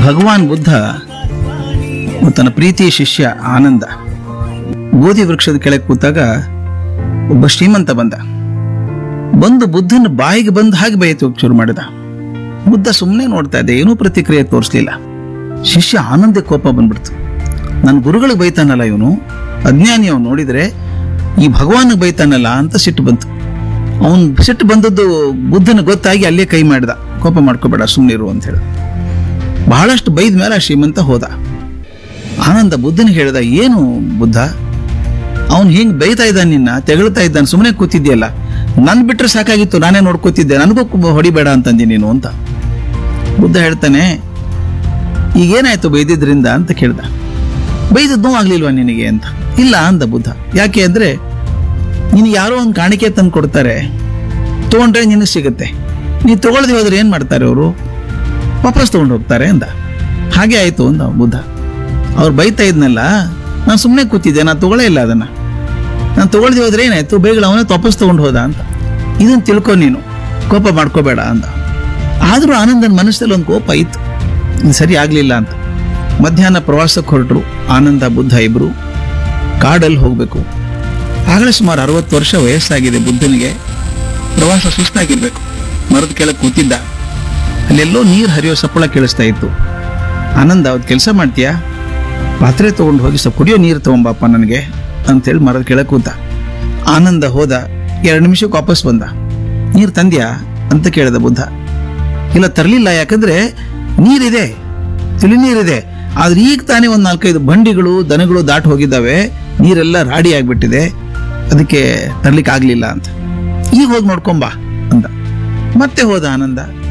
ಭಗವಾನ್ ಬುದ್ಧ ತನ್ನ ಪ್ರೀತಿಯ ಶಿಷ್ಯ ಆನಂದ ಬೋಧಿ ವೃಕ್ಷದ ಕೆಳಗೆ ಕೂತಾಗ ಒಬ್ಬ ಶ್ರೀಮಂತ ಬಂದ ಬಂದು ಬುದ್ಧನ ಬಾಯಿಗೆ ಬಂದ ಹಾಗೆ ಬೈಯೋಕೆ ಶುರು ಮಾಡಿದ ಬುದ್ಧ ಸುಮ್ಮನೆ ನೋಡ್ತಾ ಇದ್ದೆ ಏನೂ ಪ್ರತಿಕ್ರಿಯೆ ತೋರಿಸ್ಲಿಲ್ಲ ಶಿಷ್ಯ ಆನಂದ ಕೋಪ ಬಂದ್ಬಿಡ್ತು ನನ್ನ ಗುರುಗಳಿಗೆ ಬೈತಾನಲ್ಲ ಇವನು ಅಜ್ಞಾನಿ ಅವನು ನೋಡಿದ್ರೆ ಈ ಭಗವಾನ್ ಬೈತಾನಲ್ಲ ಅಂತ ಸಿಟ್ಟು ಬಂತು ಅವನ್ ಸಿಟ್ಟು ಬಂದದ್ದು ಬುದ್ಧನ ಗೊತ್ತಾಗಿ ಅಲ್ಲೇ ಕೈ ಮಾಡಿದ ಕೋಪ ಮಾಡ್ಕೋಬೇಡ ಸುಮ್ಮನಿರು ಅಂತ ಹೇಳಿ ಬಹಳಷ್ಟು ಬೈದ ಮೇಲೆ ಆ ಶ್ರೀಮಂತ ಹೋದ ಆನಂದ ಬುದ್ಧನಿಗೆ ಹೇಳಿದ ಏನು ಬುದ್ಧ ಅವನು ಹಿಂಗ್ ಬೈತಾ ಇದ್ದಾನೆ ನಿನ್ನ ತೆಗಳ್ತಾ ಇದ್ದಾನೆ ಸುಮ್ಮನೆ ಕೂತಿದ್ಯಲ್ಲ ನನ್ ಬಿಟ್ರೆ ಸಾಕಾಗಿತ್ತು ನಾನೇ ನೋಡ್ಕೋತಿದ್ದೆ ನನಗೂ ಕು- ಹೊಡಿಬೇಡ ಅಂತಂದಿ ನೀನು ಅಂತ ಬುದ್ಧ ಹೇಳ್ತಾನೆ ಈಗೇನಾಯ್ತು ಬೈದಿದ್ರಿಂದ ಅಂತ ಕೇಳ್ದ ಬೈದದ್ದು ನೋವಾಗ್ಲಿಲ್ವಾ ನಿನಗೆ ಅಂತ ಇಲ್ಲ ಅಂದ ಬುದ್ಧ ಯಾಕೆ ಅಂದ್ರೆ ನಿನಗೆ ಯಾರೋ ಒಂದು ಕಾಣಿಕೆ ತಂದು ಕೊಡ್ತಾರೆ ತಗೊಂಡ್ರೆ ನಿನಗೆ ಸಿಗುತ್ತೆ ನೀ ತಗೊಳ್ದೆ ಹೋದ್ರೆ ಏನ್ ಮಾಡ್ತಾರೆ ಅವರು ವಾಪಸ್ ತಗೊಂಡು ಹೋಗ್ತಾರೆ ಅಂದ ಹಾಗೆ ಆಯ್ತು ಅಂದ ಬುದ್ಧ ಅವ್ರು ಬೈತಾ ಇದ್ನಲ್ಲ ನಾನು ಸುಮ್ಮನೆ ಕೂತಿದ್ದೆ ನಾನು ತಗೊಳ್ಳೇ ಇಲ್ಲ ಅದನ್ನ ನಾನು ತಗೊಳ್ದೆ ಹೋದ್ರೆ ಏನಾಯ್ತು ಬೇಗ ಅವನೇ ವಾಪಸ್ ತಗೊಂಡು ಹೋದ ಅಂತ ಇದನ್ನ ತಿಳ್ಕೊ ನೀನು ಕೋಪ ಮಾಡ್ಕೋಬೇಡ ಅಂದ ಆದ್ರೂ ಆನಂದನ ಮನಸ್ಸಲ್ಲಿ ಒಂದು ಕೋಪ ಇತ್ತು ಇದು ಸರಿ ಆಗ್ಲಿಲ್ಲ ಅಂತ ಮಧ್ಯಾಹ್ನ ಪ್ರವಾಸಕ್ಕೆ ಹೊರಟರು ಆನಂದ ಬುದ್ಧ ಇಬ್ರು ಕಾಡಲ್ಲಿ ಹೋಗ್ಬೇಕು ಆಗಲೇ ಸುಮಾರು ಅರವತ್ತು ವರ್ಷ ವಯಸ್ಸಾಗಿದೆ ಬುದ್ಧನಿಗೆ ಪ್ರವಾಸ ಸುಸ್ತಾಗಿರ್ಬೇಕು ಮರದ ಕೆಳಗೆ ಕೂತಿದ್ದ ಅಲ್ಲೆಲ್ಲೋ ನೀರು ಹರಿಯೋ ಸಪ್ಪಳ ಕೇಳಿಸ್ತಾ ಇತ್ತು ಆನಂದ ಅವತ್ತು ಕೆಲಸ ಮಾಡ್ತೀಯಾ ಪಾತ್ರೆ ತಗೊಂಡು ಹೋಗಿ ಸ್ವಲ್ಪ ಕುಡಿಯೋ ನೀರು ತಗೊಂಬಪ್ಪ ನನಗೆ ಅಂತೇಳಿ ಮರದ ಕೆಳಗೆ ಕೂತ ಆನಂದ ಹೋದ ಎರಡು ನಿಮಿಷಕ್ಕೆ ವಾಪಸ್ ಬಂದ ನೀರು ತಂದ್ಯಾ ಅಂತ ಕೇಳಿದ ಬುದ್ಧ ಇಲ್ಲ ತರಲಿಲ್ಲ ಯಾಕಂದ್ರೆ ನೀರಿದೆ ತಿಳಿ ನೀರಿದೆ ಆದ್ರೆ ಈಗ ತಾನೇ ಒಂದು ನಾಲ್ಕೈದು ಬಂಡಿಗಳು ದನಗಳು ದಾಟ್ ಹೋಗಿದ್ದಾವೆ ನೀರೆಲ್ಲ ರಾಡಿ ಆಗ್ಬಿಟ್ಟಿದೆ ಅದಕ್ಕೆ ತರ್ಲಿಕ್ಕೆ ಆಗ್ಲಿಲ್ಲ ಅಂತ ಈಗ ಹೋಗಿ ನೋಡ್ಕೊಂಬಾ ಅಂದ ಮತ್ತೆ ಹೋದ ಆನಂದ